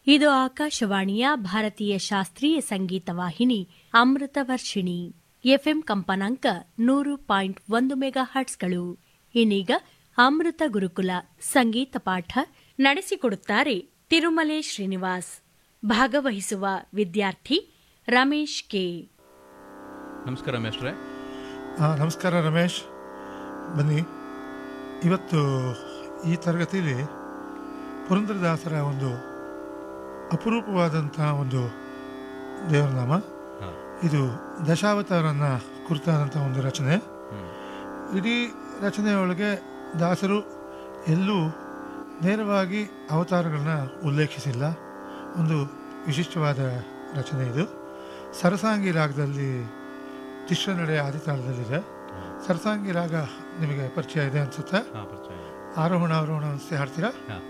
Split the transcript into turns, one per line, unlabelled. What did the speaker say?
ಇದು ಆಕಾಶವಾಣಿಯ ಭಾರತೀಯ ಶಾಸ್ತ್ರೀಯ ಸಂಗೀತ ವಾಹಿನಿ ಅಮೃತ ವರ್ಷಿಣಿ ಎಫ್ಎಂ ಕಂಪನಾಂಕ ನೂರು ಪಾಯಿಂಟ್ ಒಂದು ಮೆಗಾ ಹರ್ಟ್ಸ್ಗಳು ಇನ್ನೀಗ ಅಮೃತ ಗುರುಕುಲ ಸಂಗೀತ ಪಾಠ ನಡೆಸಿಕೊಡುತ್ತಾರೆ ತಿರುಮಲೆ ಶ್ರೀನಿವಾಸ್ ಭಾಗವಹಿಸುವ ವಿದ್ಯಾರ್ಥಿ ರಮೇಶ್ ಕೆ
ನಮಸ್ಕಾರ ಮೇಷ್ಟ್ರೆ
ಆ, ನಮಸ್ಕಾರ ರಮೇಶ್ ಬನ್ನಿ ಇವತ್ತು ಈ ತರಗತಿಯಲ್ಲಿ ಪುರಂದರದಾಸರ ಒಂದು ಅಪರೂಪವಾದಂತಹ ಒಂದು ದೇವರನಾಮ
ಹಾಂ
ಇದು ದಶಾವತಾರನ ಕುರಿತಾದಂಥ ಒಂದು ರಚನೆ ಇಡೀ ರಚನೆಯೊಳಗೆ ದಾಸರು ಎಲ್ಲೂ ನೇರವಾಗಿ ಅವತಾರಗಳನ್ನ ಉಲ್ಲೇಖಿಸಿಲ್ಲ ಒಂದು ವಿಶಿಷ್ಟವಾದ ರಚನೆ ಇದು ಸರಸಾಂಗಿ ರಾಗದಲ್ಲಿ ತಿಶ್ರ ನಡೆ ಆದಿತಾಳದಲ್ಲಿದೆ ಸರಸಾಂಗಿ ರಾಗ ನಿಮಗೆ ಪರಿಚಯ ಇದೆ ಅನ್ಸುತ್ತೆ
ಹಾಂ ಪರಿಚಯ ಇದೆ.
ಆರೋಹಣ ಅವರೋಹಣ ಅನಿಸ್ತೆ ಹಾಡ್ತೀರಾ
ಹಾಂ